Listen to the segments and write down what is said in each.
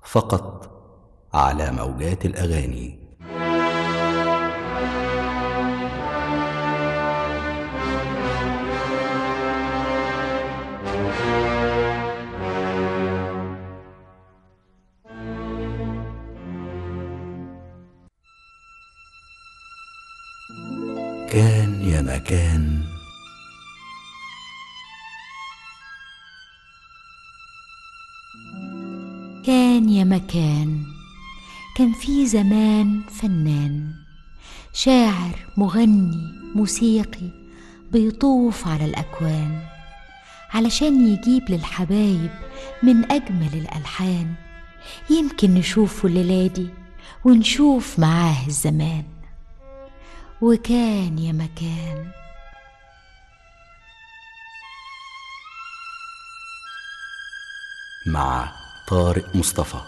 فقط على موجات الاغاني كان يا مكان كان يا مكان كان في زمان فنان شاعر مغني موسيقي بيطوف على الأكوان علشان يجيب للحبايب من أجمل الألحان يمكن نشوفه الليلة دي ونشوف معاه الزمان وكان يا مكان مع طارق مصطفى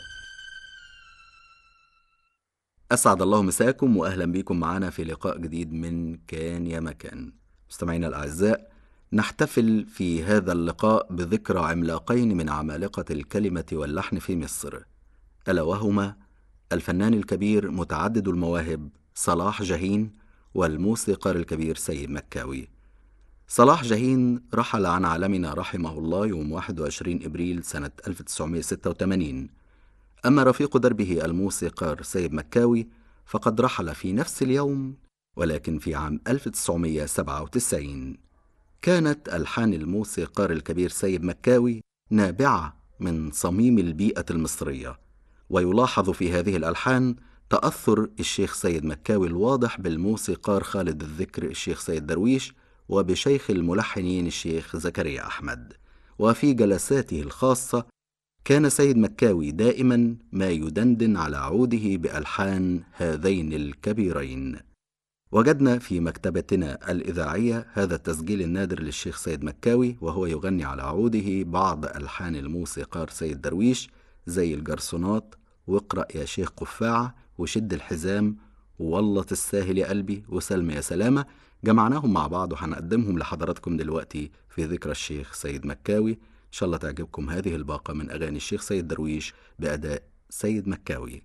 أسعد الله مساكم وأهلا بكم معنا في لقاء جديد من كان يا مكان مستمعينا الأعزاء نحتفل في هذا اللقاء بذكرى عملاقين من عمالقة الكلمة واللحن في مصر ألا وهما الفنان الكبير متعدد المواهب صلاح جاهين والموسيقار الكبير سيد مكاوي صلاح جاهين رحل عن عالمنا رحمه الله يوم 21 إبريل سنة 1986 أما رفيق دربه الموسيقار سيد مكاوي فقد رحل في نفس اليوم ولكن في عام 1997 كانت ألحان الموسيقار الكبير سيد مكاوي نابعة من صميم البيئة المصرية ويلاحظ في هذه الألحان تأثر الشيخ سيد مكاوي الواضح بالموسيقار خالد الذكر الشيخ سيد درويش وبشيخ الملحنين الشيخ زكريا أحمد وفي جلساته الخاصة كان سيد مكاوي دائما ما يدندن على عوده بألحان هذين الكبيرين وجدنا في مكتبتنا الإذاعية هذا التسجيل النادر للشيخ سيد مكاوي وهو يغني على عوده بعض ألحان الموسيقار سيد درويش زي الجرسونات واقرأ يا شيخ قفاعة وشد الحزام والله تستاهل يا قلبي وسلم يا سلامة جمعناهم مع بعض وهنقدمهم لحضراتكم دلوقتي في ذكرى الشيخ سيد مكاوي إن شاء الله تعجبكم هذه الباقة من أغاني الشيخ سيد درويش بأداء سيد مكاوي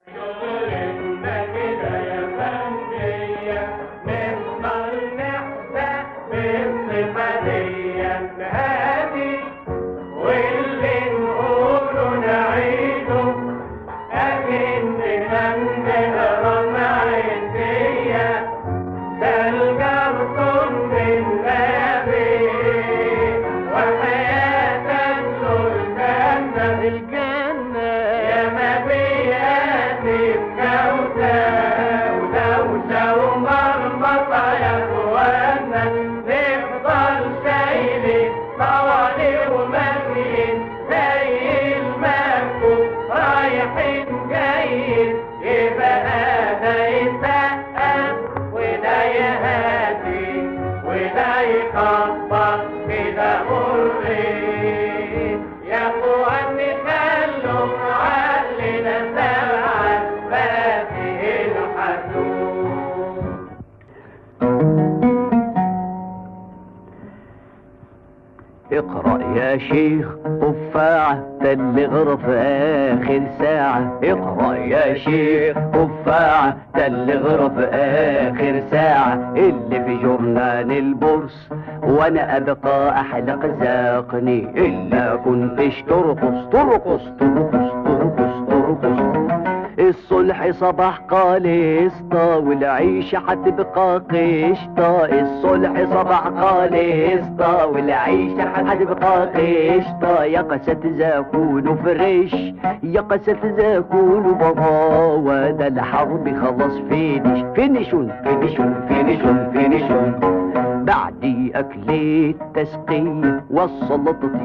اقرأ يا شيخ قفاعة تل غرف آخر ساعة اقرأ يا شيخ قفاعة تل غرف آخر ساعة اللي في جورنال البورس وانا ابقى احلق زاقني الا كنتش ترقص ترقص ترقص ترقص ترقص الصلح صباح قالسطة والعيشة حتبقى قشطة الصلح صباح قالسطة والعيشة حتبقى قشطة يا قست زاكون فريش يا قست زاكون بابا وانا الحرب خلاص فينش فينشون فينشون فينشون فينشون بعد أكل التسقية والسلطة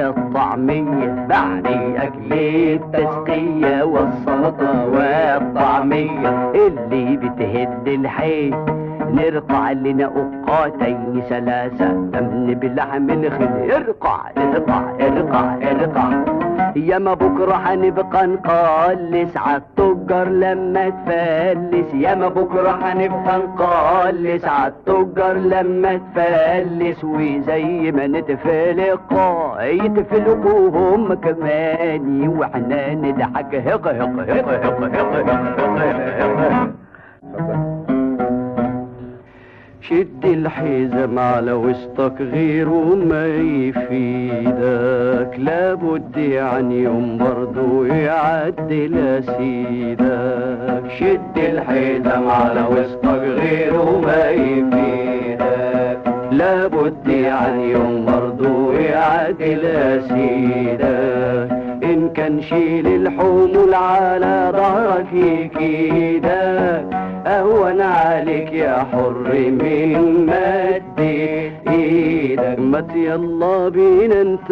والطعمية بعد أكل التسقية والسلطة والطعمية اللي بتهد الحيل نرقع لنا أقاتين ثلاثة أمن بلحم الخل ارقع ارقع ارقع ارقع ياما بكرة هنبقى نقلس عالتجار لما تفلس ياما بكرة هنبقى نقلس عالتجار لما تفلس وزي ما نتفلق يتفلقوا هم كمان واحنا نضحك هق هق هق هق هق هق هق شد الحزام على وسطك غيره ما يفيدك لابد عن يوم برضو يعدل سيدك شد الحزام على وسطك غيره ما يفيدك لابد عن يوم برضو يعدل سيدك إن كان شيل الحمول على ظهرك يكيدك أهون عليك يا حر من مد إيدك مت يلا بينا انت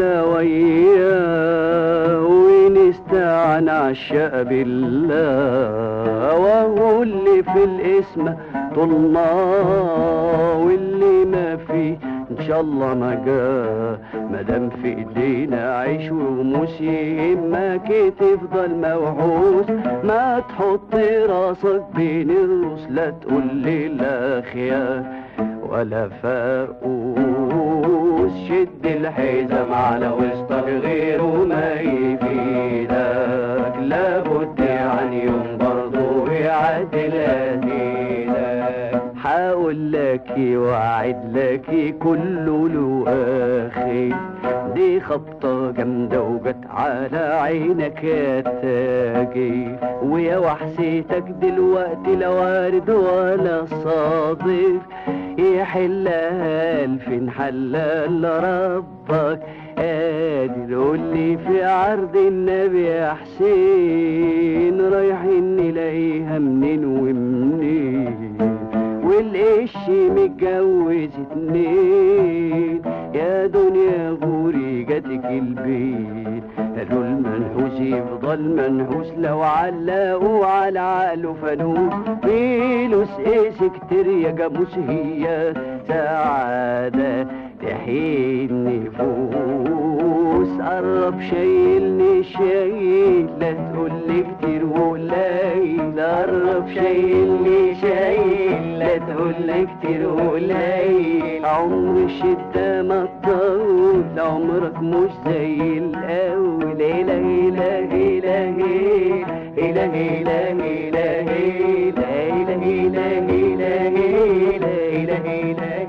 وياه ونستعن عالشاء بالله وهو اللي في الاسم طولنا واللي ما فيه ان شاء الله ما جاء مادام في ايدينا عيش وموس يهمك تفضل موحوس ما تحط راسك بين الروس لا تقول لي لا خيار ولا فاقوس شد الحزام على وسطك غيره ما يفيدك لابد عن يوم برضو يعدل أديلك حاول لك وعد لك كله له اخي دي خبطة جامدة وجت على عينك يا تاجي ويا وحسيتك دلوقتي لا وارد ولا صادف يحلها الفين حلال ربك قادر قولي في عرض النبي يا حسين رايحين نلاقيها منين ومنين والقش متجوز اتنين يا دنيا غوري جاتك البيت قالوا المنحوس يفضل منحوس لو علقوا على عقله فانوس فلوس قيس كتير يا جاموس هي سعادة تحين نفوس قرب شايلني شايل لا تقولي كتير وقليل قرب شايلني شايل لا تقولي كتير وقليل عمر الشدة ما تطول عمرك مش زي الأول إله إله إله إله إله إله إله إله إله إله إله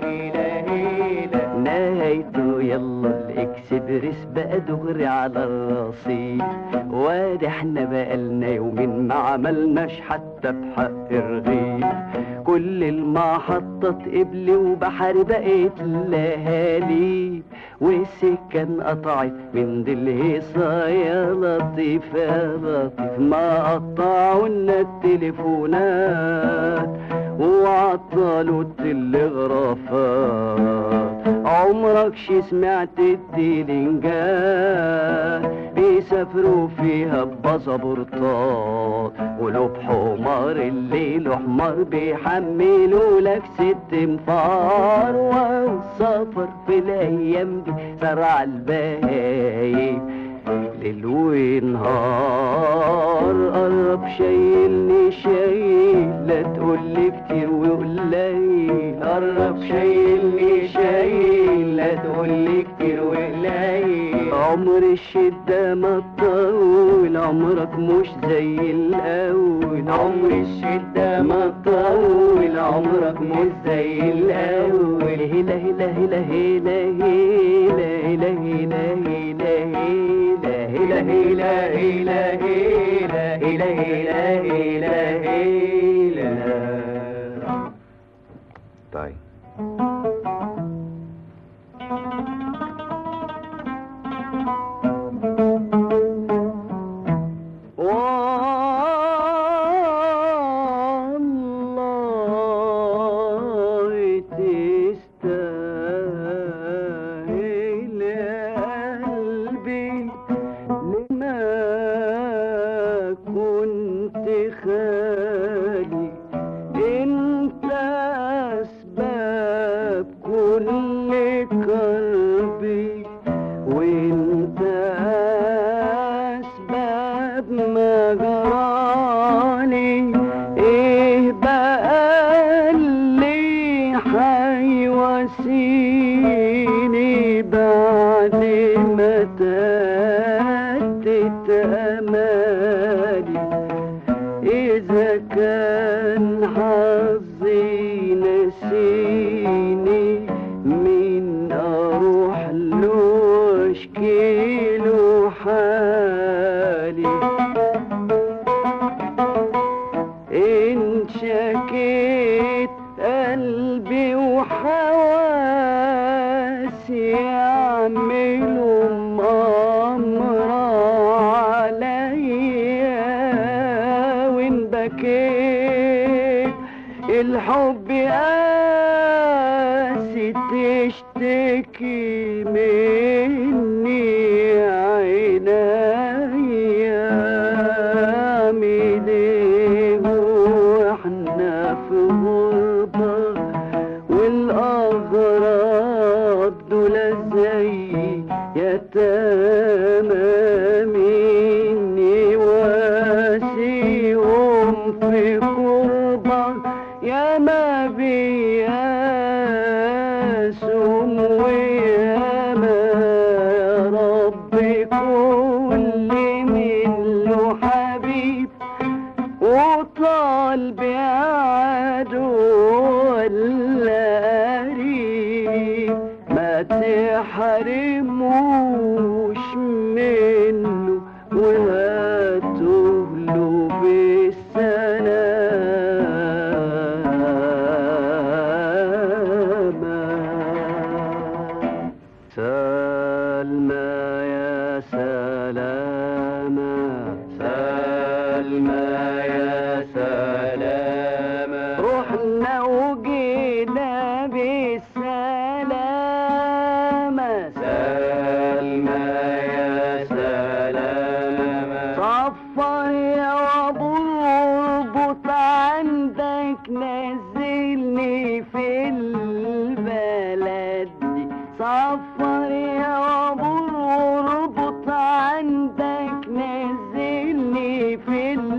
إله نهايته يلا الاكسبريس بقى دغري على الرصيف وادي احنا بقالنا يومين ما عملناش حتى بحق الرغيف كل المحطات قبلي وبحر بقيت لهاليب والسكن قطعت من دي الهيصة يا لطيف يا لطيف ما قطعوا لنا التليفونات وعطلوا التلغرافات عمرك شي سمعت الديلنجات بيسافروا فيها بباسبورتات ولو بحمار الليل حمار بيحملوا لك ست انفار والسفر في الايام دي سرع البهايم ليل ونهار قرب شايلني شايل لا تقولي كتير وقليل قرب شايلني شايل لا تقولي كتير وقليل عمر الشدة ما تطول عمرك مش زي الأول عمر الشدة ما تطول عمرك مش زي الأول هلا هلا هلا هلا هلا هلا هلا هلا هلا هلا هلا هلا هلا هلا هلا هلا طيب والله تستاهل قلبي لما كنت خالي بعد ما جرالي ايه بقى اللي حيواسيني بعد ما تهدت امالي إذا كان حظي نسيني من أروح له أشكي له حالي إن شكيت قلبي وحواسي يعملوا مأمرة عليا وإن بكيت الحب قاسي تشتكي مني عينيا اعمل ايه واحنا في غربة والاغراب دول زي يتامى مني واسيهم في قربة يا ما بياسهم ويا ما يا رب كل من له حبيب وطال بعدو ولا قريب ما تحرموش منه وهاتوا له بالسلامة سلمى يا سلامة سلمى يا سلامة رحنا وجينا بالسلامة سلمى يا سلامة صفر يا ابو اربط عندك نزلني في البلد دي صفر يا ابو اربط عندك نزلني في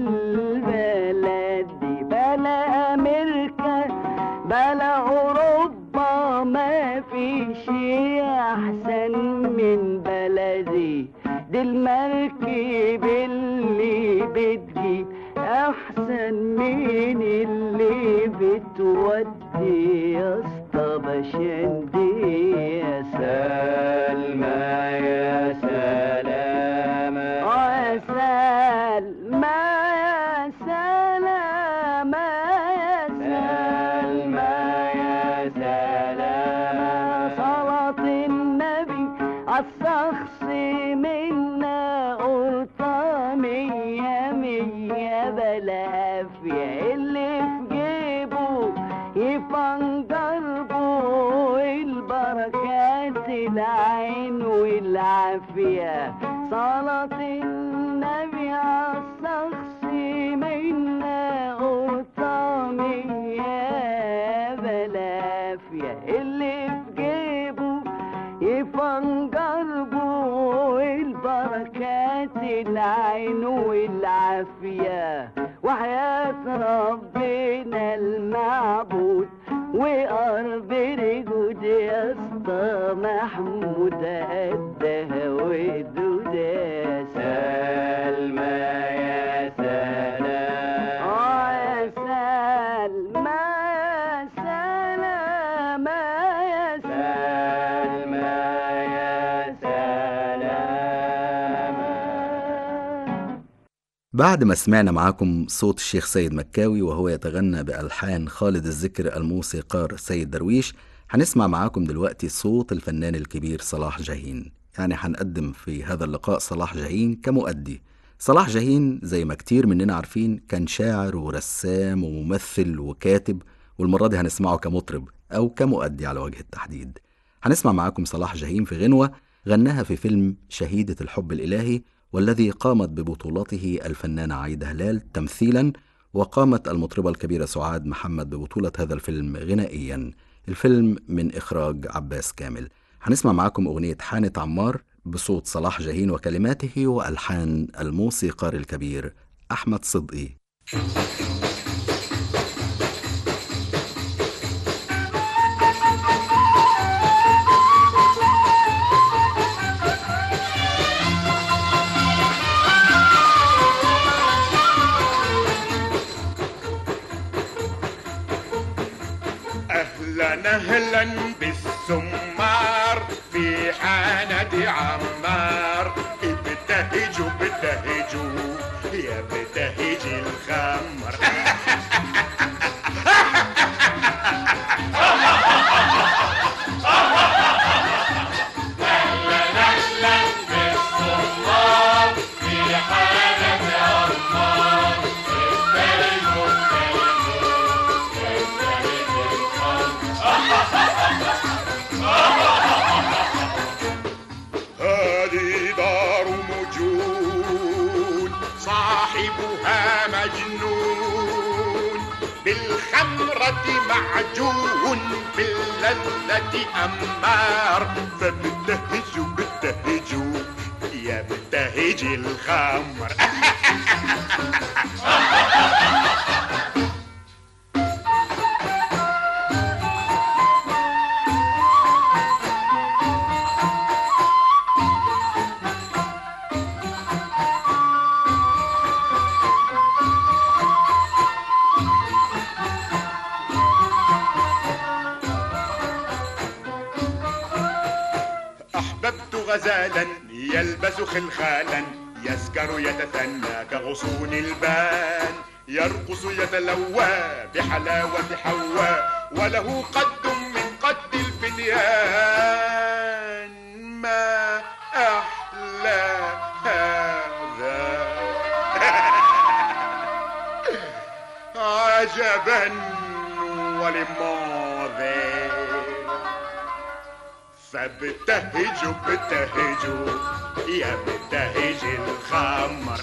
البلد دي بلا امريكا بلا اوروبا ما في شي احسن من بلدي دي المركب اللي بتجيب احسن من اللي بتودي يا اسطى بشندي يا سلمى يا سلامة يا سلمى يا سلامة يا سلمى يا سلامة صلاة النبي عالشخص منا قرطة مية مية بلا قافية اللي في جيبه يفنجر بو البركات العين والعافية صلاة النبي عالشخص منا قرطة مية بلا قافية اللي في جيبه يفنجر بو البركات العين والعافية وحياة ربنا المعبود وقرب رجود يا اسطى محمود قدها ودود يا سلمى يا سلام اه يا سلمى يا سلامة يا سلمى يا سلامة بعد ما سمعنا معاكم صوت الشيخ سيد مكاوي وهو يتغنى بألحان خالد الذكر الموسيقار سيد درويش هنسمع معاكم دلوقتي صوت الفنان الكبير صلاح جاهين يعني هنقدم في هذا اللقاء صلاح جاهين كمؤدي صلاح جاهين زي ما كتير مننا عارفين كان شاعر ورسام وممثل وكاتب والمرة دي هنسمعه كمطرب أو كمؤدي على وجه التحديد هنسمع معاكم صلاح جاهين في غنوة غناها في فيلم شهيدة الحب الإلهي والذي قامت ببطولته الفنانة عايدة هلال تمثيلا وقامت المطربة الكبيرة سعاد محمد ببطولة هذا الفيلم غنائيا الفيلم من إخراج عباس كامل هنسمع معاكم أغنية حانة عمار بصوت صلاح جاهين وكلماته وألحان الموسيقار الكبير أحمد صدقي اهلا اهلا بالسمار في حانة عمار ابتهجوا ابتهجوا يا ابتهج الخمر هذه دار مجون صاحبها مجنون بالخمرة معجون باللذة أمار فابتهجوا ابتهجوا يا ابتهج الخمر أحببت غزالا يلبس خلخالا يسكر يتثنى كغصون البان يرقص يتلوى بحلاوة حواء وله قد من قد الفتيان ما أحلى هذا عجبا ولماذا فابتهجوا ابتهجوا يا ابتهج الخمر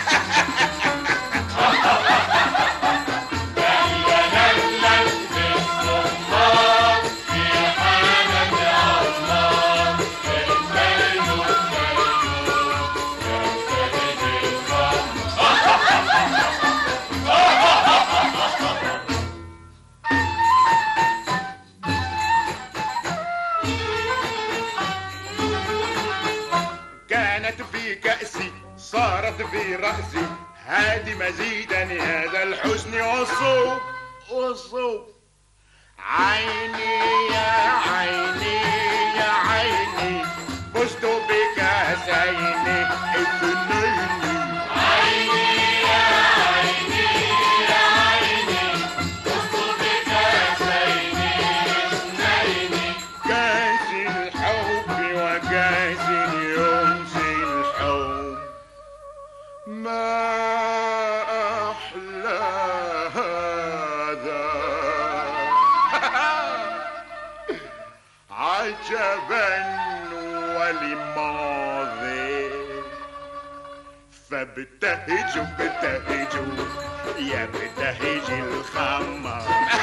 كانت في كأسي صارت في رأسي هادي مزيدا هذا الحزن والصوف والصوف عيني يا عيني يا عيني فزت بكاسين اثنين كاس الحب وكاس يمسي الحب ما أحلى هذا عجبا ولماذا فابتهجوا ابتهجوا يا ابتهج الخمر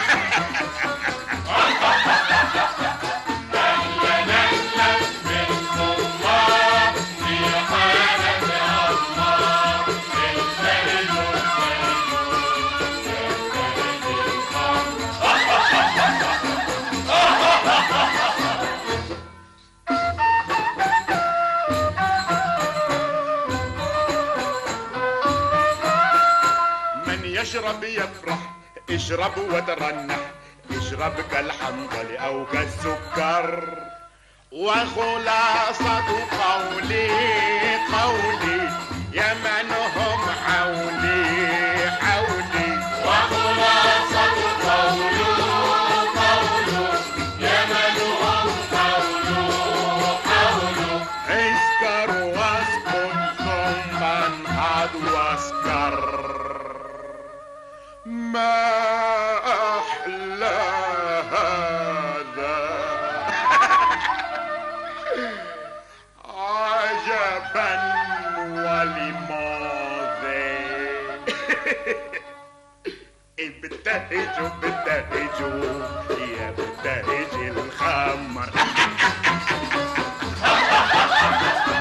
من يشرب يفرح اشرب وترنح اشرب كالحنظل او كالسكر وخلاصة قولي قولي يا من هم حولي حولي وخلاصة قولي اسكر واسكت ثم انهض واسكر ما أحلى هذا عجبا ولماذا ابتهجوا ابتهجوا يا ابتهج الخمر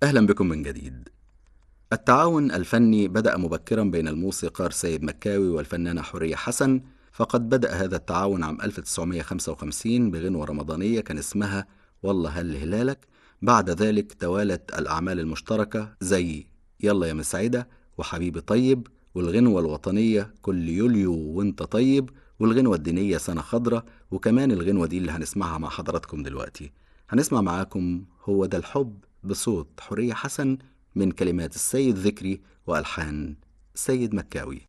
أهلا بكم من جديد. التعاون الفني بدأ مبكرا بين الموسيقار سيد مكاوي والفنانة حورية حسن، فقد بدأ هذا التعاون عام 1955 بغنوة رمضانية كان اسمها والله هل هلالك. بعد ذلك توالت الأعمال المشتركة زي يلا يا مسعدة وحبيبي طيب والغنوة الوطنية كل يوليو وانت طيب والغنوة الدينية سنة خضرة وكمان الغنوة دي اللي هنسمعها مع حضراتكم دلوقتي هنسمع معاكم هو ده الحب بصوت حورية حسن من كلمات السيد ذكري وألحان سيد مكاوي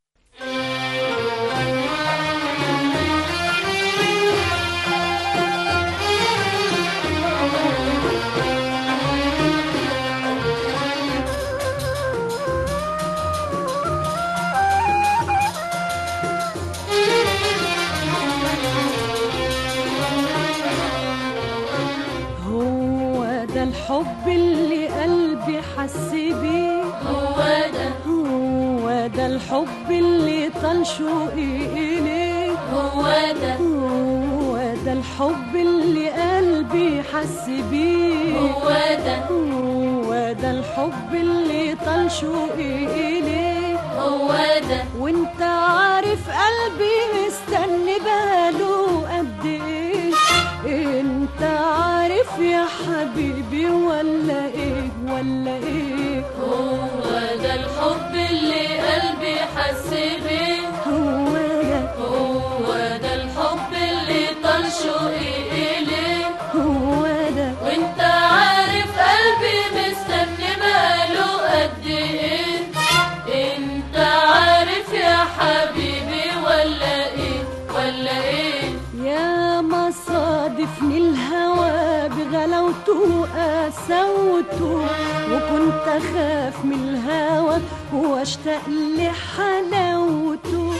هو ده الحب اللي قلبي حس بيه هو ده هو ده الحب اللي طال شوقي إليه هو ده هو ده الحب اللي قلبي حس بيه هو ده هو ده الحب اللي طال شوقي إليه هو ده وانت عارف قلبي مستني باله قد ايه انت عارف يا حبيبي ولا ايه ولا ايه هو ده الحب اللي قلبي حس بيه هو ده هو ده الحب اللي طال شوقي إليه هو ده وانت عارف قلبي مستني باله قد ايه انت عارف يا حبيبي ولا ايه ولا ايه يا مصادفني الهوى بغلاوته قسوته وكنت اخاف من الهوى واشتاق لحلاوته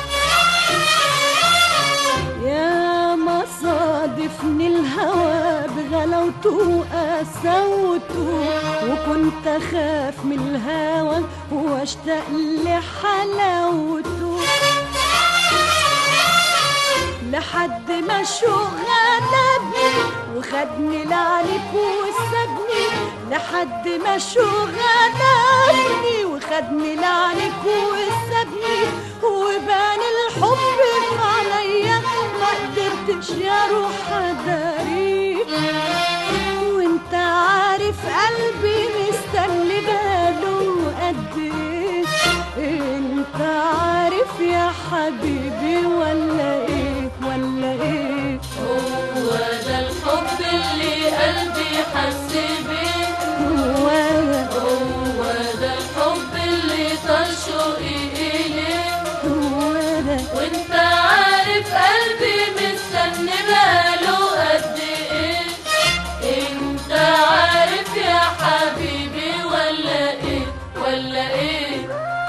يا مصادفني الهوى بغلاوته قسوته وكنت اخاف من الهوى واشتاق لحلاوته لحد ما شو غلبني وخدني لعنك وسابني لحد ما شو غلبني وخدني لعنك وسابني وبان الحب في عليا ما قدرتش يا روح اداريه وانت عارف قلبي مستني باله قد ايه انت عارف يا حبيبي ولا ايه ولا ايه هو ده الحب اللي قلبي حس بيه هو هو ده الحب اللي طال شوقي إليه هو ده وانت عارف قلبي مستني باله قد ايه انت عارف يا حبيبي ولا ايه ولا ايه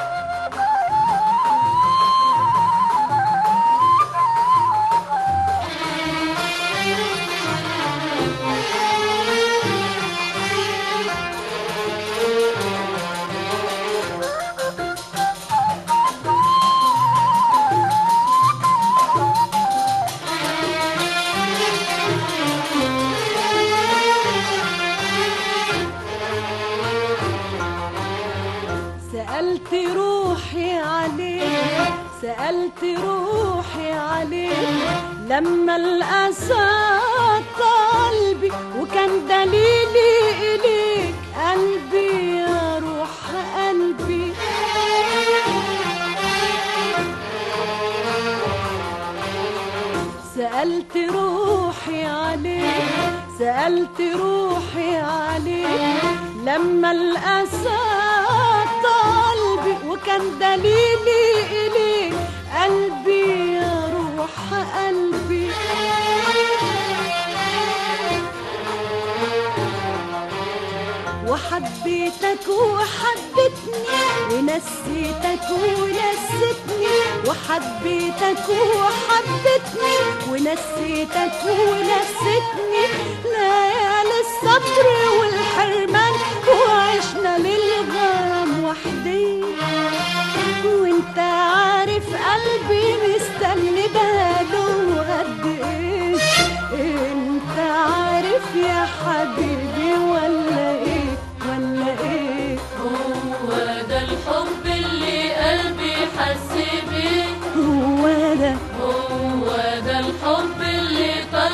سألت روحي عليك سألت روحي عليك لما الأسى قلبي وكان دليلي إليك قلبي يا روح قلبي سألت روحي عليك سألت روحي عليك لما الأسى قلبي وكان دليلي إليك قلبي يا روح قلبي وحبيتك وحبتني ونسيتك ونستني وحبيتك وحبتني ونسيتك ونستني ليالي الصبر والحرمان وعشنا للغرام وحدي وانت عارف قلبي مستني باله قد ايه انت عارف يا حبيبي ولا ايه ولا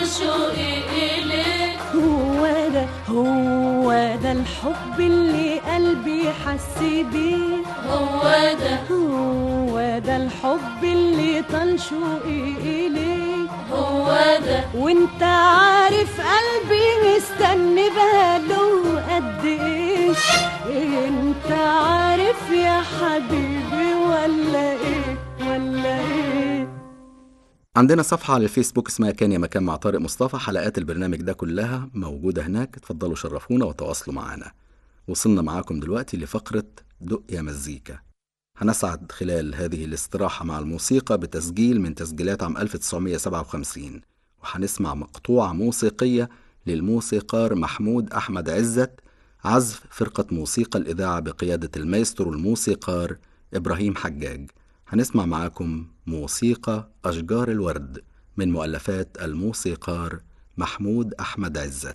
شوقي إليك هو ده هو ده الحب اللي قلبي حس بيه هو ده هو ده الحب اللي طال شوقي إليك هو ده وانت عارف قلبي مستني بقاله قد ايه انت عارف يا حبيبي ولا ايه ولا ايه عندنا صفحة على الفيسبوك اسمها كان يا مكان مع طارق مصطفى حلقات البرنامج ده كلها موجودة هناك اتفضلوا شرفونا وتواصلوا معنا وصلنا معاكم دلوقتي لفقرة دق يا مزيكا هنسعد خلال هذه الاستراحة مع الموسيقى بتسجيل من تسجيلات عام 1957 وهنسمع مقطوعة موسيقية للموسيقار محمود أحمد عزت عزف فرقة موسيقى الإذاعة بقيادة المايسترو الموسيقار إبراهيم حجاج هنسمع معاكم موسيقى أشجار الورد من مؤلفات الموسيقار محمود أحمد عزت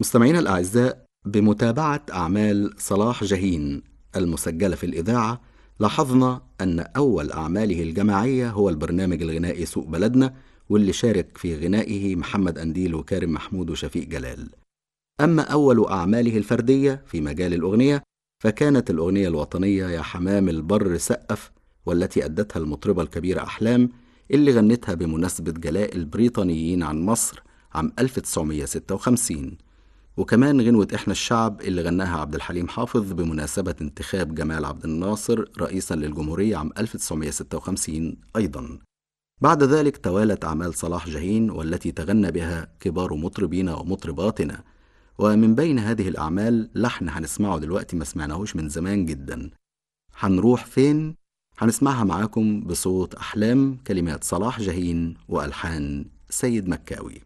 مستمعينا الأعزاء بمتابعة أعمال صلاح جاهين المسجلة في الإذاعة لاحظنا أن أول أعماله الجماعية هو البرنامج الغنائي سوق بلدنا واللي شارك في غنائه محمد أنديل وكارم محمود وشفيق جلال أما أول أعماله الفردية في مجال الأغنية فكانت الأغنية الوطنية يا حمام البر سقف والتي أدتها المطربة الكبيرة أحلام اللي غنتها بمناسبة جلاء البريطانيين عن مصر عام 1956 وكمان غنوة إحنا الشعب اللي غناها عبد الحليم حافظ بمناسبة انتخاب جمال عبد الناصر رئيسا للجمهورية عام 1956 أيضا بعد ذلك توالت أعمال صلاح جاهين والتي تغنى بها كبار مطربين ومطرباتنا ومن بين هذه الأعمال لحن هنسمعه دلوقتي ما سمعناهوش من زمان جدا هنروح فين؟ هنسمعها معاكم بصوت أحلام كلمات صلاح جاهين وألحان سيد مكاوي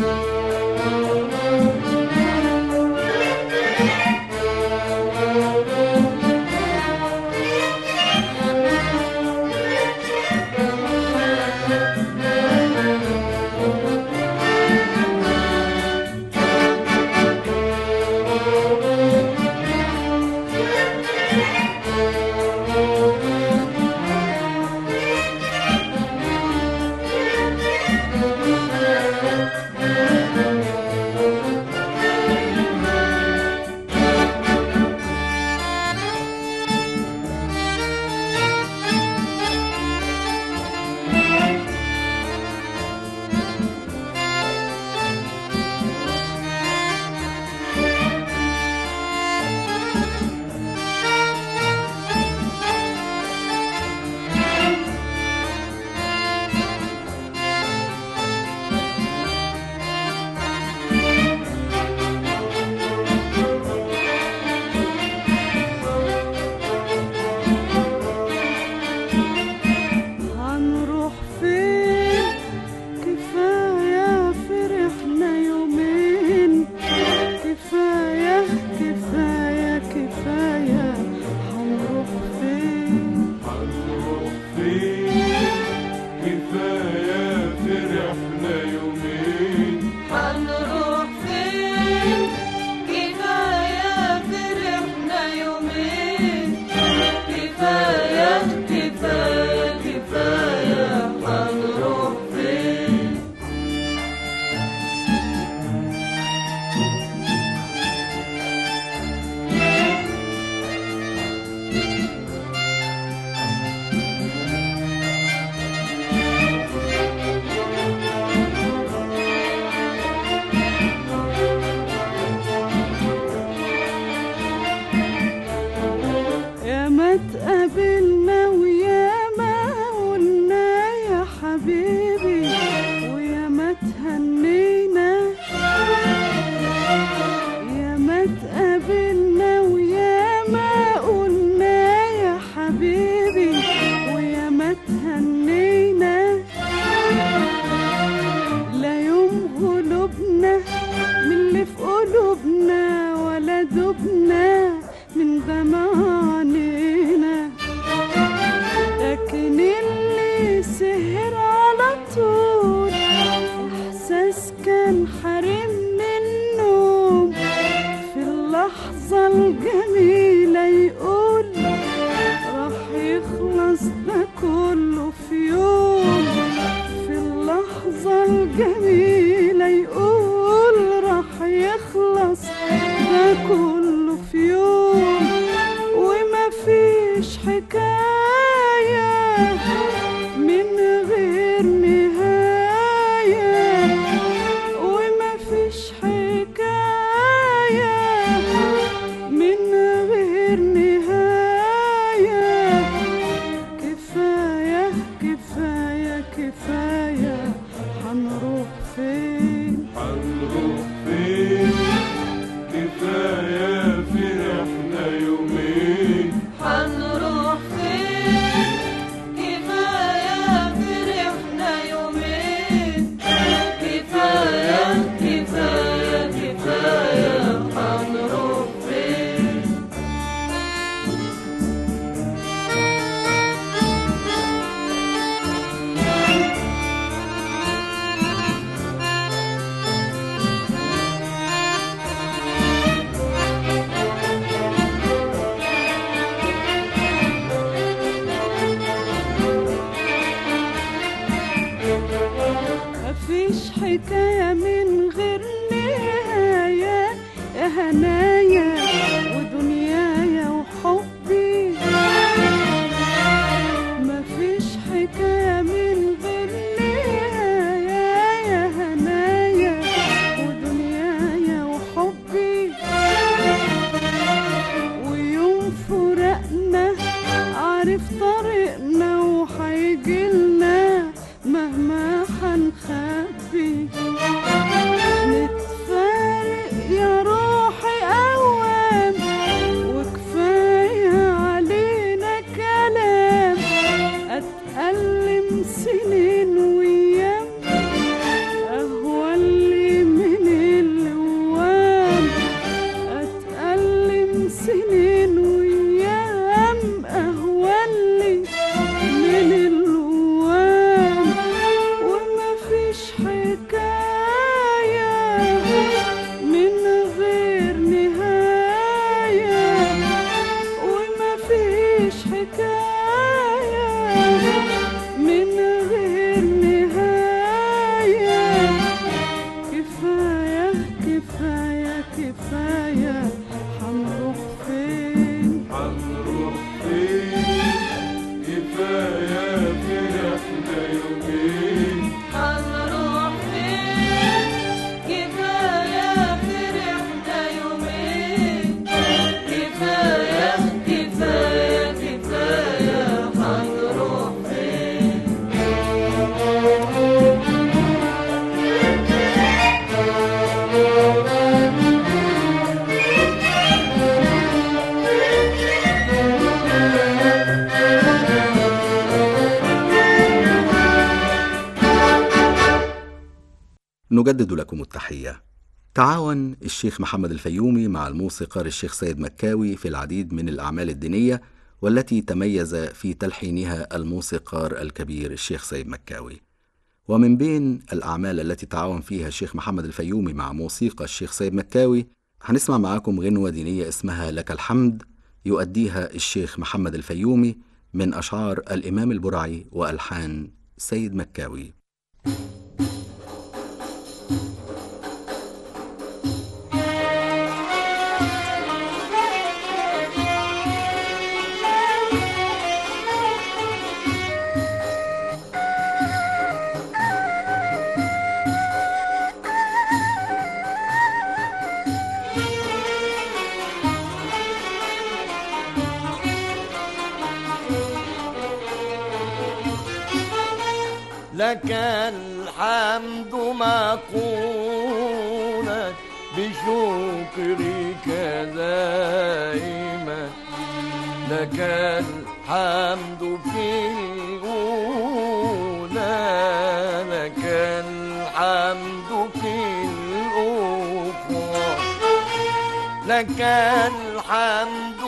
هنروح فين كفاية فرحنا يومين كفاية كفاية كفاية هنروح فين هنروح فين كفاية فرحنا يومين هنروح فين كفاية فرحنا يومين كفاية كفاية كفاية هنروح فين يا ما تقابلنا ويا ما قلنا يا حبيبي ويا ما تهنينا يا ما تقابلنا ويا ما قلنا يا حبيبي ويا ما تهنينا لا يوم قلوبنا من اللي في قلوبنا ولا دبنا من زماننا لكن اللي سهر على طول احساس كان حارمني النوم في اللحظة الجميلة يقول راح يخلص ده كله في يوم في اللحظة الجميلة يقول راح يخلص ده كله في يوم وما فيش حكاية من غير نهاية وما فيش حكاية من غير نهاية كفاية كفاية كفاية هنروح فين هنروح فين كفاية فرحنا يومين هنروح فين حكاية من غير نهاية يا هنايا ودنيايا وحبي مفيش حكاية من غير نهاية يا هنايا ودنيايا وحبي ويوم فرقنا عارف طريقنا وحيجيلنا مهما حنخبي نتفارق يا روحي أوام وكفاية علينا كلام أتألم سنين وأيام أهوى اللي من الوام أتألم سنين وأيام أهوى اللي من الوام وما فيش حكاية من غير نهاية وما فيش حكاية من غير نهاية كفاية كفاية كفاية هنروح فين هنروح فين كفاية فرحنا يومين هنروح فين كفاية فرحنا يومين كفاية كفاية كفاية هنروح فين نجدد لكم التحية تعاون الشيخ محمد الفيومي مع الموسيقار الشيخ سيد مكاوي في العديد من الأعمال الدينية والتي تميز في تلحينها الموسيقار الكبير الشيخ سيد مكاوي ومن بين الأعمال التي تعاون فيها الشيخ محمد الفيومي مع موسيقى الشيخ سيد مكاوي هنسمع معاكم غنوة دينية اسمها لك الحمد يؤديها الشيخ محمد الفيومي من أشعار الإمام البرعي وألحان سيد مكاوي لك الحمد مقولا بشكرك دائما لك الحمد في الأولى لك الحمد في الأخرى لك الحمد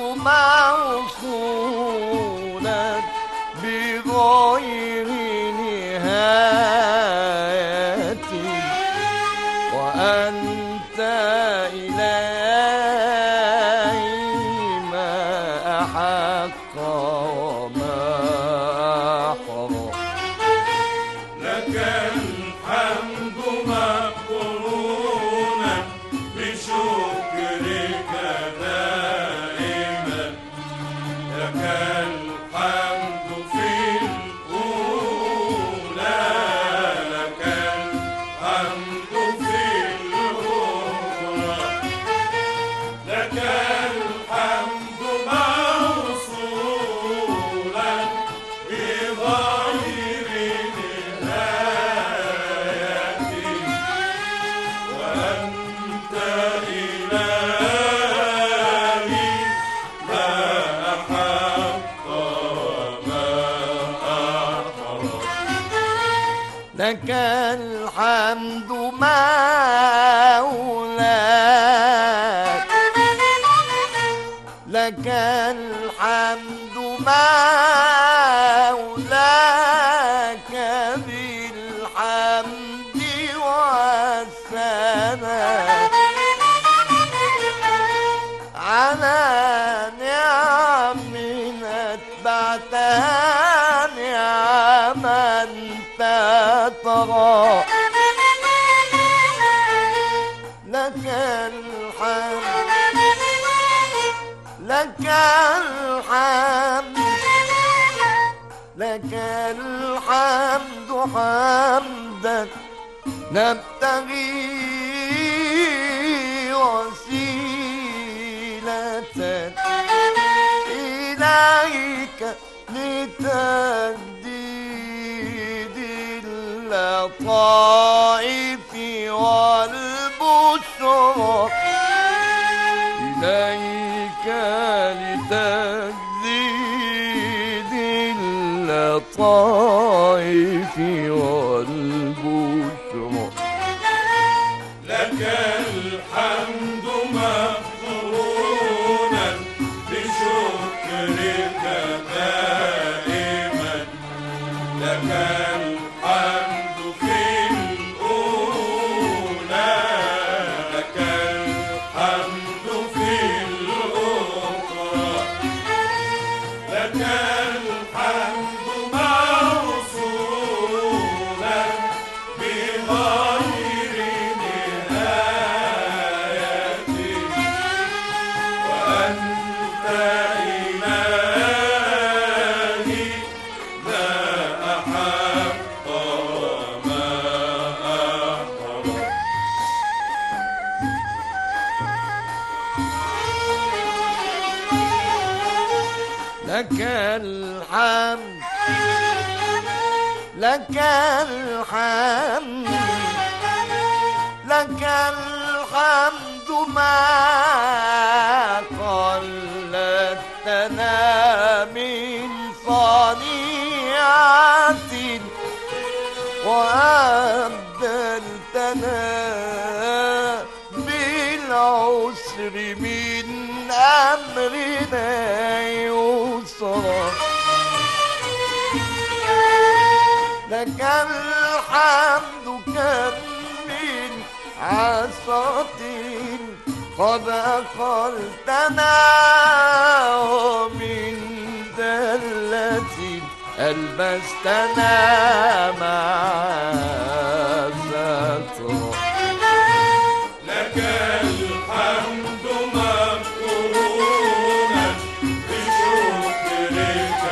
موصولا بغير نهاية وأنت إلهي ما أحق وما أحرى لك الحمد مقرونا بشكرك دائما لك الحمد في الأولى لك الحمد في الأخرى لك الحمد موصولا بغير نهاية وأنت إلهي ما أحق وما أحرى لك الحمد مولاك لك الحمد مولاك بالحمد والثناء على نعم اتبعتها نعما تطغى الحمد لك الحمد حمدا نبتغي وسيلة إليك لتجديد اللطائف والبشرى إليك لتجديد اللطائف والبشرى لك الحمد مقرونا بشكرك دائما لك الحمد في الأولى لك الحمد في الأخرى لك الحمد موصولا بغير نهاية وأنت إلهي لا أحق وما أحرم لك الحمد لك الحمد لك الحمد ما قلتنا من صنيعة وأبدلتنا بالعسر من أمرنا يسرا لك الحمد كم من عصرة قد أقلتنا ومن ذلة ألبستنا مع سترة لك الحمد مقرونا بشكرك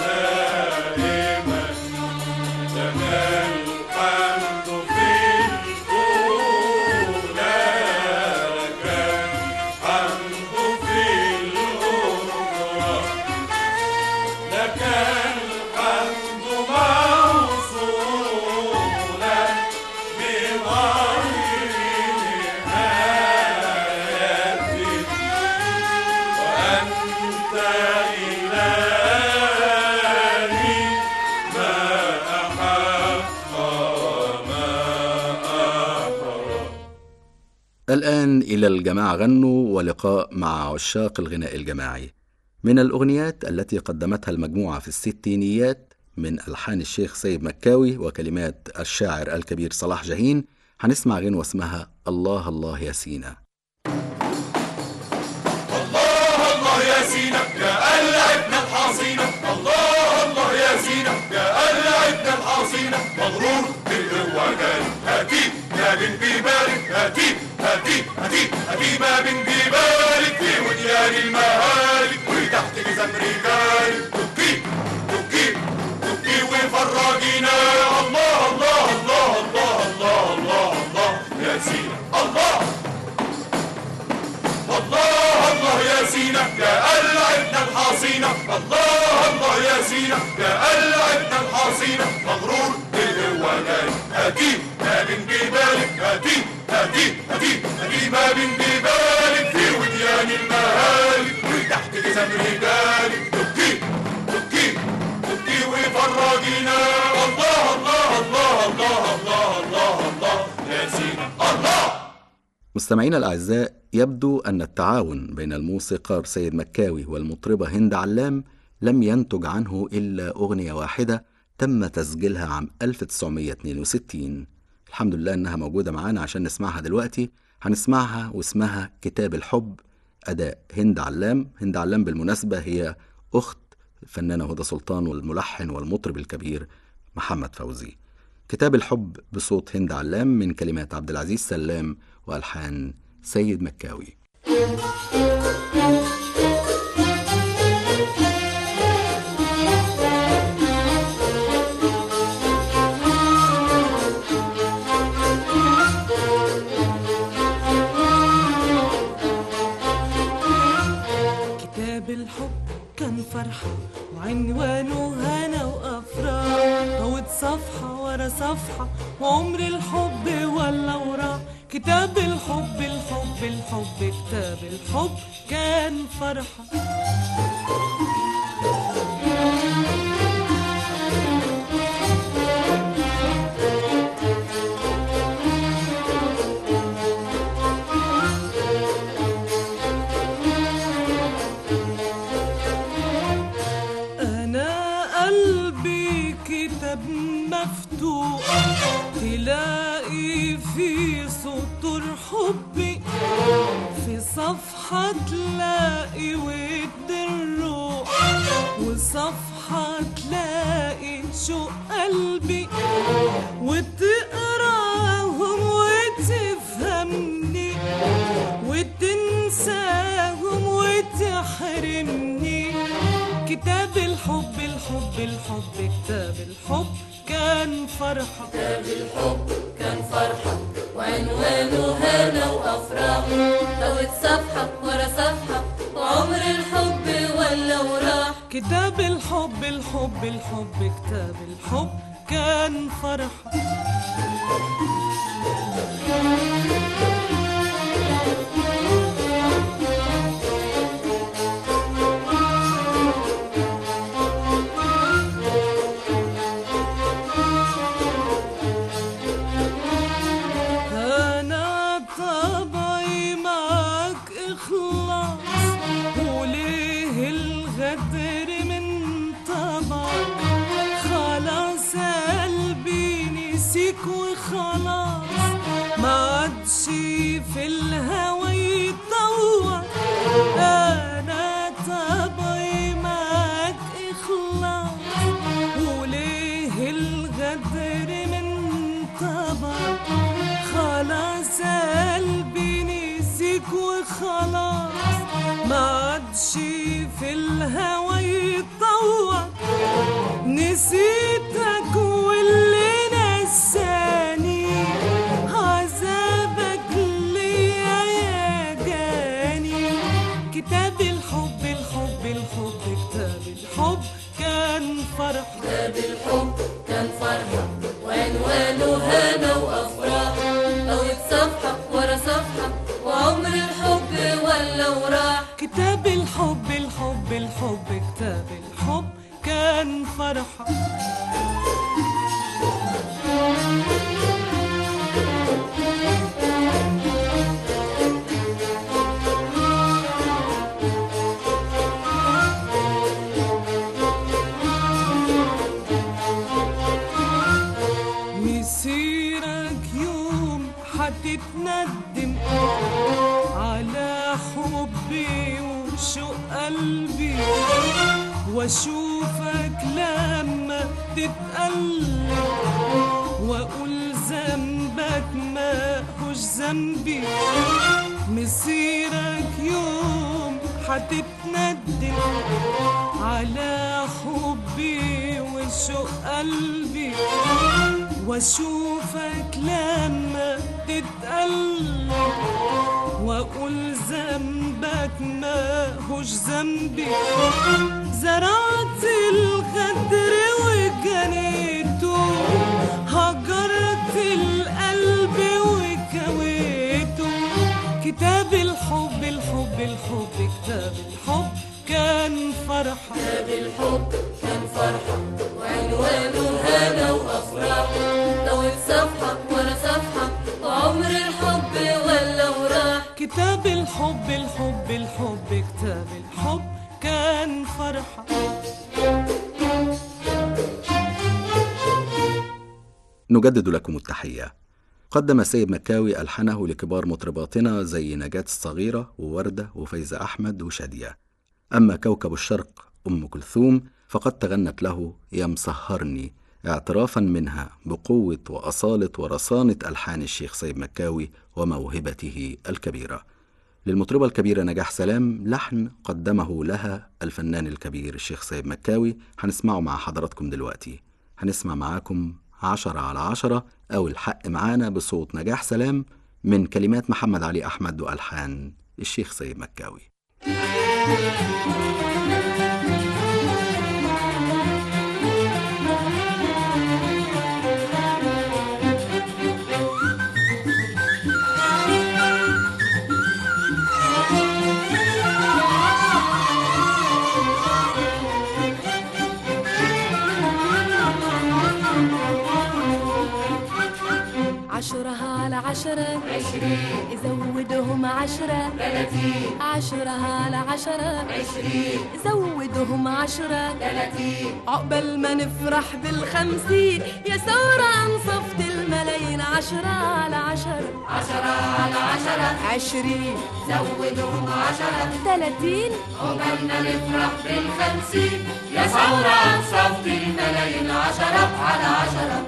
دائما لك الحمد في الأولى لك الحمد في الأخرى لك الحمد موصولا بغير نهاية وأنت إلهي ما أحق وما أحرم الآن إلى الجماعة غنوا ولقاء مع عشاق الغناء الجماعي من الأغنيات التي قدمتها المجموعة في الستينيات من ألحان الشيخ سيد مكاوي وكلمات الشاعر الكبير صلاح جاهين هنسمع غنوة اسمها الله الله يا سينا الله الله يا سينا يا قلعتنا الحصينة الله الله يا سينا يا قلعتنا الحصينة مغرور بالقوة جاي هاتي يا بن جبالك هاتي هاتي هاتي هاتي ما بن جبالك في وديان المهالك وتحت جزم رجالك تبكي تبكي تبكي وفرجينا الله الله الله الله الله الله الله يا سينا الله الله الله يا سينا يا قلعتنا الحصينة الله الله يا سينا يا قلعتنا الحصينة مغرور بالقوة جاي هاتي ما بين جبالك هاتي هاتي هاتي هاتي ما بين جبالك في وديان المهالك وتحت جزم رجالك تبكي تبكي تبكي وفرجينا الله الله الله الله الله الله الله يا سينا الله مستمعينا الأعزاء يبدو أن التعاون بين الموسيقار سيد مكاوي والمطربة هند علام لم ينتج عنه إلا أغنية واحدة تم تسجيلها عام 1962 الحمد لله إنها موجودة معانا عشان نسمعها دلوقتي هنسمعها واسمها كتاب الحب أداء هند علام هند علام بالمناسبة هي أخت الفنانة هدى سلطان والملحن والمطرب الكبير محمد فوزي كتاب الحب بصوت هند علام من كلمات عبد العزيز سلام وألحان سيد مكاوي صفحة وعمر الحب ولا وراح كتاب الحب الحب الحب كتاب الحب كان فرحة أنا قلبي كتاب مفتوح تلاقي فيه سطور حبي في صفحة تلاقي ود الروح وصفحة تلاقي شوق قلبي وتقراهم وتفهمني وتنساهم وتحرمني كتاب الحب الحب الحب كتاب الحب كان فرحة كتاب الحب كان فرحة وعنوانه هنا وأفراح لوت صفحة ورا صفحة وعمر الحب ولا وراح كتاب الحب الحب الحب كتاب الحب كان فرحة أنا طبعي معك إخلاص وليه الغدر من طبعك خلاص قلبي نسيك وخلاص ما عادش في الهوى يطوع أنا طبعي معك إخلاص وليه الغدر من طبعك خلاص قلبي نسيك وخلاص ما عادش في الهوى يطوع نسيتك واللي نساني عذابك ليا يا جاني كتاب الحب الحب الحب كتاب الحب كان فرح كتاب الحب كان فرحة وعنوانه هنا وأفراح لوت صفحة ورا صفحة وعمر الحب ولا وراح كتاب الحب الحب الحب كتاب الحب كان فرحة مسيرك يوم حتتندم على حبي وشوق قلبي واشوفك لما تتقلب واقول ذنبك ما هوش ذنبي مسيرك يوم حتتندم على حبي وشوق قلبي واشوفك لما تتقلب واقول ذنبك ما هوش ذنبي زرعت الغدر وجنيته هجرت القلب وكويته كتاب الحب الحب الحب كتاب الحب كان فرحة كتاب الحب كان فرحة وعنوانه هنا وأفراح لوت صفحة ورا صفحة وعمر الحب ولا وراح كتاب الحب الحب الحب كتاب الحب كان فرحة نجدد لكم التحية قدم سيد مكاوي ألحانه لكبار مطرباتنا زي نجاة الصغيرة ووردة وفايزة أحمد وشادية أما كوكب الشرق أم كلثوم فقد تغنت له يا مسهرني اعترافا منها بقوة وأصالة ورصانة ألحان الشيخ سيد مكاوي وموهبته الكبيرة للمطربة الكبيرة نجاح سلام لحن قدمه لها الفنان الكبير الشيخ سيد مكاوي هنسمعه مع حضراتكم دلوقتي هنسمع معاكم عشرة على عشرة أو الحق معانا بصوت نجاح سلام من كلمات محمد علي أحمد وألحان الشيخ سيد مكاوي عشرة عشرين زودهم عشرة ثلاثين عشرة على عشرة عشرين زودهم عشرة ثلاثين عقبال ما نفرح بالخمسين يا ثورة انصفت الملايين عشرة على عشرة عشرة على عشرة عشرين زودهم عشرة ثلاثين عقبال ما نفرح بالخمسين يا ثورة انصفت الملايين عشرة على عشرة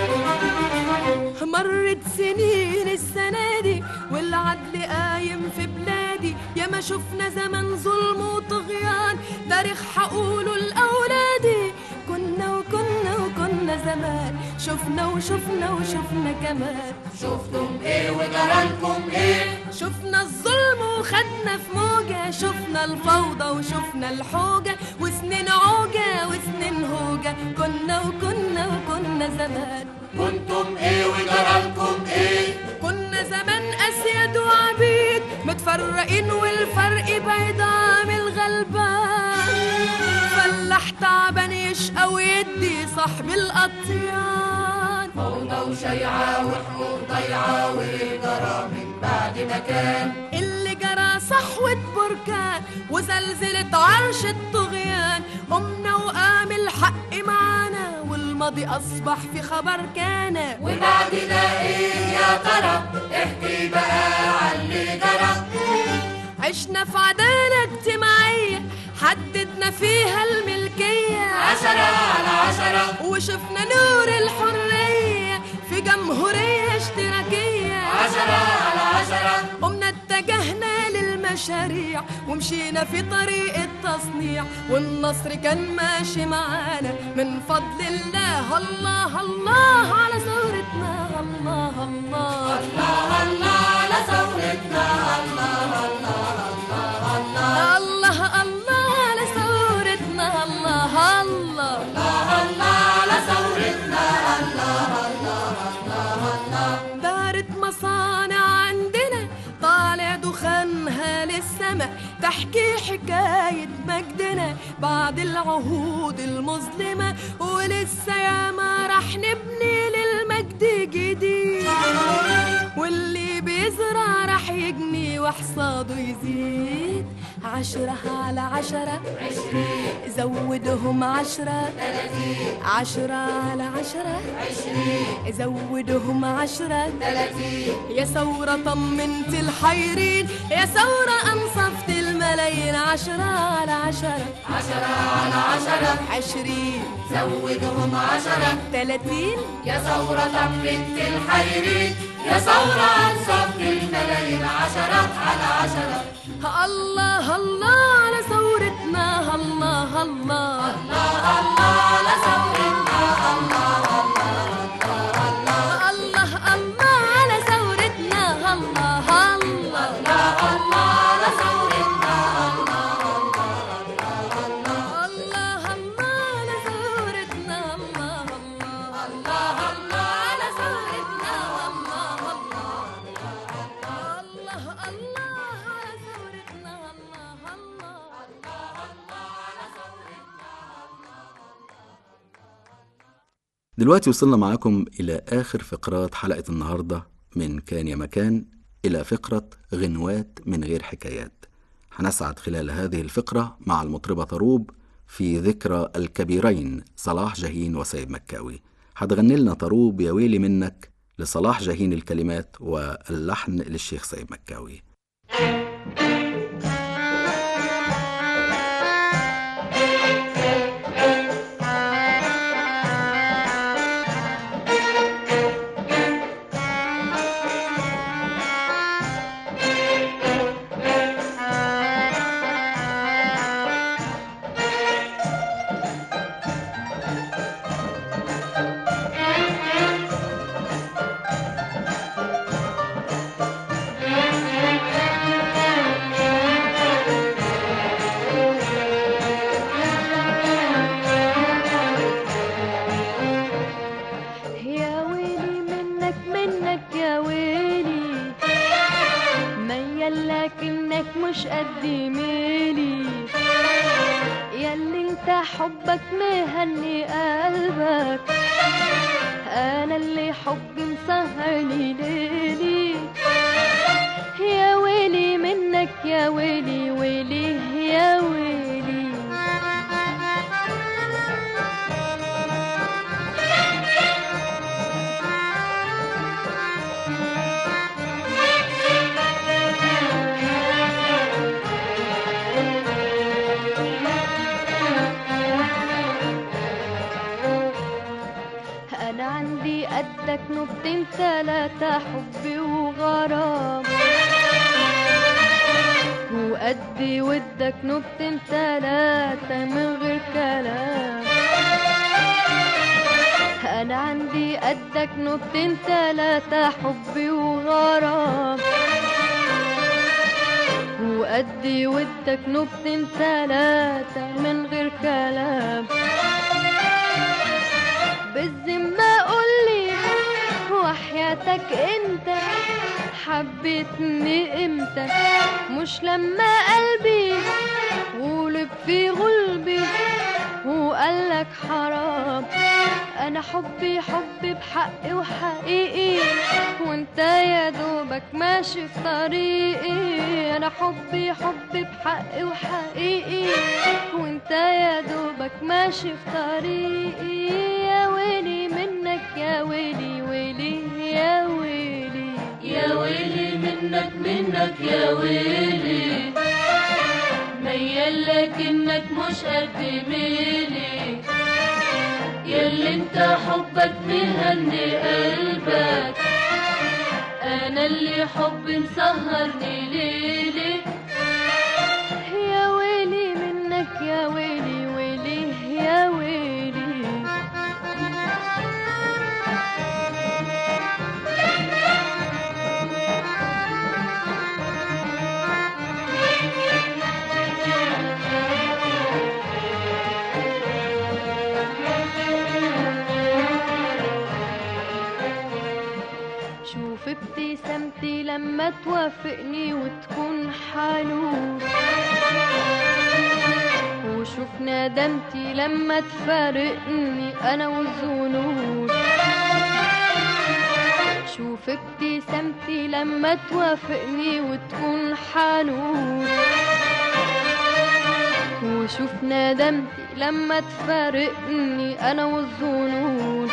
مرت سنين السنة دي والعدل قايم في بلادي يا ما شفنا زمن ظلم وطغيان تاريخ حقوله لأولادي كنا وكنا وكنا زمان شفنا وشفنا وشفنا كمان شفتم ايه وجرالكم ايه شفنا الظلم وخدنا في موجة شفنا الفوضى وشفنا الحوجة وسنين عوجة وسنين هوجة كنا وكنا وكنا زمان كنتم ايه وجرالكم ايه كنا زمان اسياد وعبيد متفرقين والفرق بعيد عن الغلبان فلاح تعبان يشقى ويدي صاحب القطيان فوضى وشيعة وحقوق ضيعة وجرى من بعد مكان اللي جرى صحوة بركان وزلزلة عرش الطغيان قمنا وقام الحق معانا والماضي أصبح في خبر كان وبعدنا إيه يا ترى احكي بقى عن اللي جرى عشنا في عدالة اجتماعية حددنا فيها الملكية عشرة على عشرة وشفنا نور الحرية في جمهورية اشتراكية عشرة على عشرة قمنا اتجهنا للمشاريع ومشينا في طريق التصنيع والنصر كان ماشي معانا من فضل الله الله الله على ثورتنا الله الله الله الله على ثورتنا الله الله الله الله الله على ثورتنا الله الله الله الله على ثورتنا الله الله الله الله دارت مصانع عندنا طالع دخانها للسما تحكي حكاية مجدنا بعد العهود المظلمة ولسه ياما راح نبني للمجد جديد واللي بيزرع راح يجني وحصاده يزيد عشرة على عشرة عشرين زودهم عشرة ثلاثين عشرة على عشرة عشرين زودهم عشرة ثلاثين يا ثورة طمنت الحيرين يا ثورة أنصفت الملايين عشرة على عشرة عشرة على عشرة عشرين زودهم عشرة ثلاثين يا ثورة طمنت الحيرين يا ثورة أنصفت الملايين عشرة على عشرة الله الله على ثورتنا الله الله الله الله على ثورتنا الله الله الله الله على ثورتنا الله الله الله الله على ثورتنا الله الله الله على ثورتنا الله الله الله الله على ثورتنا الله الله الله الله على ثورتنا الله الله الله الله على دلوقتي وصلنا معاكم إلى آخر فقرات حلقة النهاردة من كان يا مكان إلى فقرة غنوات من غير حكايات هنسعد خلال هذه الفقرة مع المطربة طروب في ذكرى الكبيرين صلاح جاهين وسيد مكاوي هتغني لنا طروب يا ويلي منك لصلاح جاهين الكلمات واللحن للشيخ سيد مكاوي يا ويلي منك منك يا ويلي ميال لكنك مش قد ميلي ياللي انت حبك مهني قلبك انا اللي حبي مسهرني ليلي يا ويلي ويلي يا ويلي أنا عندي قدك نقطتين تلاتة حب وغرام وقدي ودك نقطتين تلاتة من غير كلام أنا عندي قدك نقطتين تلاتة حب وغرام وقدي ودك نقطتين تلاتة من غير كلام بالذمة قولي وحياتك انت حبيتني امتى مش لما قلبي غلب في غلبي وقالك حرام انا حبي حبي بحقي وحقيقي وانت يا دوبك ماشي في طريقي انا حبي حبي بحقي وحقيقي وانت يا دوبك ماشي في طريقي يا ويلي منك يا ويلي ويلي يا ويلي يا ويلي منك منك يا ويلي ميال لكنك مش قد ميلي ياللي انت حبك مهني قلبك انا اللي حبي مسهرني ليلي يا ويلي منك يا ويلي ويلي يا ويلي شوف ابتسامتي لما توافقني وتكون حنون وشوف ندمتي لما تفارقني انا والظنون شوف ابتسامتي لما توافقني وتكون حنون وشوف ندمتي لما تفارقني انا والظنون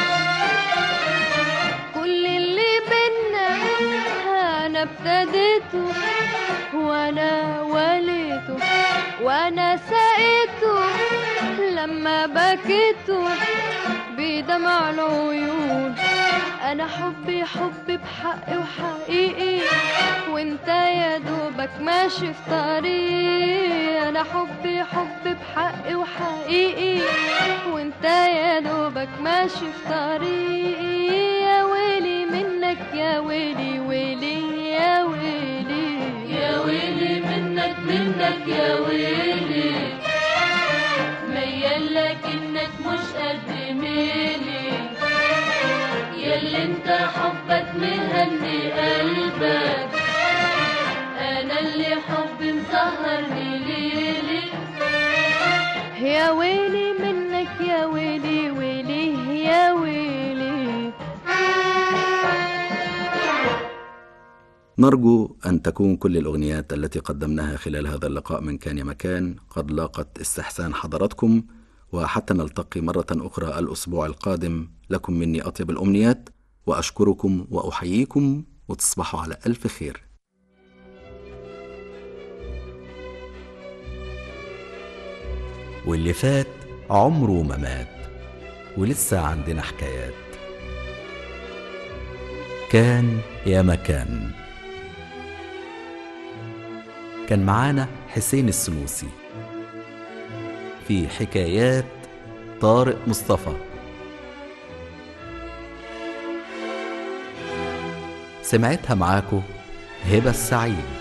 كل اللي بينا انا ابتديته وانا وليته وانا سقيته لما بكيته بدمع العيون انا حبي حبي بحقي وحقيقي وانت يا دوبك ماشي في طريقي انا حبي حبي بحقي وحقيقي وانت يا دوبك ماشي في طريقي يا ويلي منك يا ويلي ويلي يا ويلي يا ويلي منك منك يا ويلي ميال لكنك مش قد ميلي ياللي انت حبك مهني قلبك انا اللي حبي مسهرني ليلي يا ويلي منك يا ويلي ويلي يا ويلي نرجو أن تكون كل الأغنيات التي قدمناها خلال هذا اللقاء من كان يا مكان قد لاقت استحسان حضراتكم وحتى نلتقي مرة أخرى الأسبوع القادم لكم مني أطيب الأمنيات وأشكركم وأحييكم وتصبحوا على ألف خير واللي فات عمره ما مات ولسه عندنا حكايات كان يا مكان كان معانا حسين السنوسي في حكايات طارق مصطفى سمعتها معاكو هبة السعيد